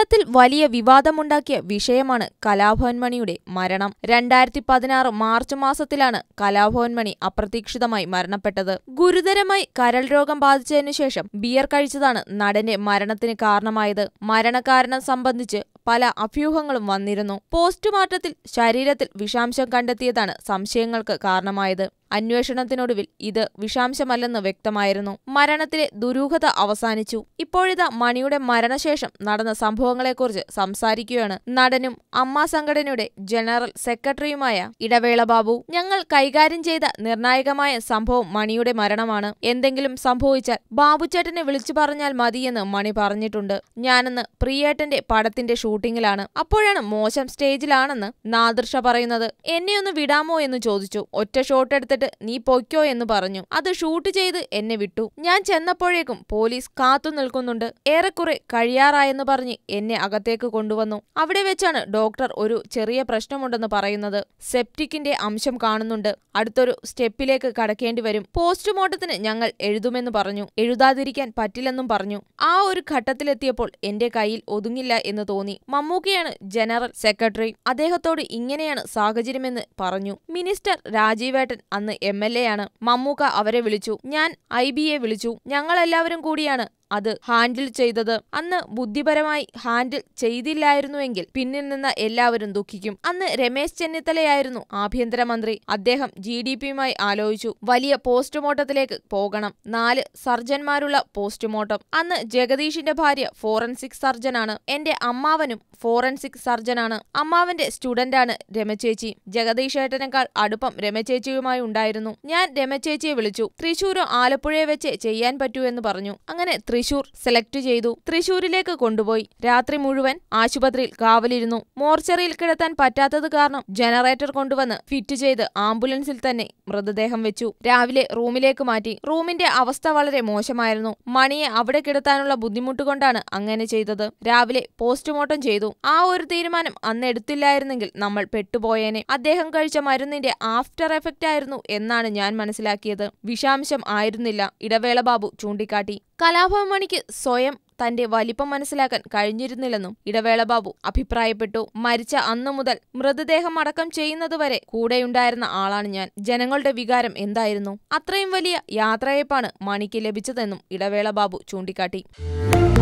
കേരളത്തിൽ വലിയ വിവാദമുണ്ടാക്കിയ വിഷയമാണ് കലാഭവൻ മണിയുടെ മരണം രണ്ടായിരത്തി പതിനാറ് മാർച്ച് മാസത്തിലാണ് കലാഭവൻ മണി അപ്രതീക്ഷിതമായി മരണപ്പെട്ടത് ഗുരുതരമായി കരൾ രോഗം ബാധിച്ചതിനു ശേഷം ബിയർ കഴിച്ചതാണ് നടന്റെ മരണത്തിന് കാരണമായത് മരണകാരണം സംബന്ധിച്ച് പല അഭ്യൂഹങ്ങളും വന്നിരുന്നു പോസ്റ്റ്മോർട്ടത്തിൽ ശരീരത്തിൽ വിഷാംശം കണ്ടെത്തിയതാണ് സംശയങ്ങൾക്ക് കാരണമായത് അന്വേഷണത്തിനൊടുവിൽ ഇത് വിഷാംശമല്ലെന്ന് വ്യക്തമായിരുന്നു മരണത്തിലെ ദുരൂഹത അവസാനിച്ചു ഇപ്പോഴിതാ മണിയുടെ മരണശേഷം നടന്ന സംഭവങ്ങളെക്കുറിച്ച് സംസാരിക്കുകയാണ് നടനും അമ്മ സംഘടനയുടെ ജനറൽ സെക്രട്ടറിയുമായ ഇടവേള ബാബു ഞങ്ങൾ കൈകാര്യം ചെയ്ത നിർണായകമായ സംഭവം മണിയുടെ മരണമാണ് എന്തെങ്കിലും സംഭവിച്ചാൽ ബാബുച്ചേട്ടനെ വിളിച്ചു പറഞ്ഞാൽ മതിയെന്ന് മണി പറഞ്ഞിട്ടുണ്ട് ഞാനെന്ന് പ്രിയേട്ടന്റെ പടത്തിന്റെ ഷൂട്ടിങ്ങിലാണ് അപ്പോഴാണ് മോശം സ്റ്റേജിലാണെന്ന് നാദൃഷ പറയുന്നത് എന്നെ ഒന്ന് വിടാമോ എന്ന് ചോദിച്ചു ഒറ്റ ഷോട്ട് എടുത്തിട്ട് നീ പൊയ്ക്കോ എന്ന് പറഞ്ഞു അത് ഷൂട്ട് ചെയ്ത് എന്നെ വിട്ടു ഞാൻ ചെന്നപ്പോഴേക്കും പോലീസ് കാത്തു നിൽക്കുന്നുണ്ട് ഏറെക്കുറെ കഴിയാറായെന്ന് പറഞ്ഞ് എന്നെ അകത്തേക്ക് കൊണ്ടുവന്നു അവിടെ വെച്ചാണ് ഡോക്ടർ ഒരു ചെറിയ പ്രശ്നമുണ്ടെന്ന് പറയുന്നത് സെപ്റ്റിക്കിന്റെ അംശം കാണുന്നുണ്ട് അടുത്തൊരു സ്റ്റെപ്പിലേക്ക് കടക്കേണ്ടി വരും പോസ്റ്റ്മോർട്ടത്തിന് ഞങ്ങൾ എഴുതുമെന്ന് പറഞ്ഞു എഴുതാതിരിക്കാൻ പറ്റില്ലെന്നും പറഞ്ഞു ആ ഒരു ഘട്ടത്തിലെത്തിയപ്പോൾ എന്റെ കയ്യിൽ ഒതുങ്ങില്ല എന്ന് തോന്നി മമ്മൂക്കയാണ് ജനറൽ സെക്രട്ടറി അദ്ദേഹത്തോട് ഇങ്ങനെയാണ് സാഹചര്യമെന്ന് പറഞ്ഞു മിനിസ്റ്റർ രാജീവേട്ടൻ അന്ന് എം എൽ എ ആണ് മമ്മൂക്ക അവരെ വിളിച്ചു ഞാൻ ഐ ബിയെ വിളിച്ചു ഞങ്ങളെല്ലാവരും കൂടിയാണ് അത് ഹാൻഡിൽ ചെയ്തത് അന്ന് ബുദ്ധിപരമായി ഹാൻഡിൽ ചെയ്തില്ലായിരുന്നുവെങ്കിൽ പിന്നിൽ നിന്ന എല്ലാവരും ദുഃഖിക്കും അന്ന് രമേശ് ചെന്നിത്തലയായിരുന്നു ആഭ്യന്തരമന്ത്രി അദ്ദേഹം ജി ഡി പിയുമായി ആലോചിച്ചു വലിയ പോസ്റ്റ്മോർട്ടത്തിലേക്ക് പോകണം നാല് സർജന്മാരുള്ള പോസ്റ്റ്മോർട്ടം അന്ന് ജഗദീഷിന്റെ ഭാര്യ ഫോറൻസിക് സർജനാണ് എന്റെ അമ്മാവനും ഫോറൻസിക് സർജനാണ് അമ്മാവന്റെ സ്റ്റുഡന്റാണ് രമചേച്ചി ജഗദീഷേട്ടനേക്കാൾ അടുപ്പം രമചേച്ചിയുമായി ഉണ്ടായിരുന്നു ഞാൻ രമചേച്ചിയെ വിളിച്ചു തൃശൂരോ ആലപ്പുഴയെ വെച്ച് ചെയ്യാൻ പറ്റൂ എന്ന് പറഞ്ഞു അങ്ങനെ തൃശൂർ സെലക്ട് ചെയ്തു തൃശൂരിലേക്ക് കൊണ്ടുപോയി രാത്രി മുഴുവൻ ആശുപത്രിയിൽ കാവലിരുന്നു മോർച്ചറിയിൽ കിടത്താൻ പറ്റാത്തത് കാരണം ജനറേറ്റർ കൊണ്ടുവന്ന് ഫിറ്റ് ചെയ്ത് ആംബുലൻസിൽ തന്നെ മൃതദേഹം വെച്ചു രാവിലെ റൂമിലേക്ക് മാറ്റി റൂമിന്റെ അവസ്ഥ വളരെ മോശമായിരുന്നു മണിയെ അവിടെ കിടത്താനുള്ള ബുദ്ധിമുട്ട് കൊണ്ടാണ് അങ്ങനെ ചെയ്തത് രാവിലെ പോസ്റ്റ്മോർട്ടം ചെയ്തു ആ ഒരു തീരുമാനം അന്ന് എടുത്തില്ലായിരുന്നെങ്കിൽ നമ്മൾ പെട്ടുപോയേനെ അദ്ദേഹം കഴിച്ച മരുന്നിന്റെ ആഫ്റ്റർ എഫക്റ്റ് ആയിരുന്നു എന്നാണ് ഞാൻ മനസ്സിലാക്കിയത് വിഷാംശം ആയിരുന്നില്ല ഇടവേള ബാബു ചൂണ്ടിക്കാട്ടി കലാഭവൻ മണിക്ക് സ്വയം തന്റെ വലിപ്പം മനസ്സിലാക്കാൻ കഴിഞ്ഞിരുന്നില്ലെന്നും ഇടവേള ബാബു അഭിപ്രായപ്പെട്ടു മരിച്ച അന്നു മുതൽ മൃതദേഹം അടക്കം ചെയ്യുന്നതുവരെ കൂടെയുണ്ടായിരുന്ന ആളാണ് ഞാൻ ജനങ്ങളുടെ വികാരം എന്തായിരുന്നു അത്രയും വലിയ യാത്രയപ്പാണ് മണിക്ക് ലഭിച്ചതെന്നും ഇടവേള ബാബു ചൂണ്ടിക്കാട്ടി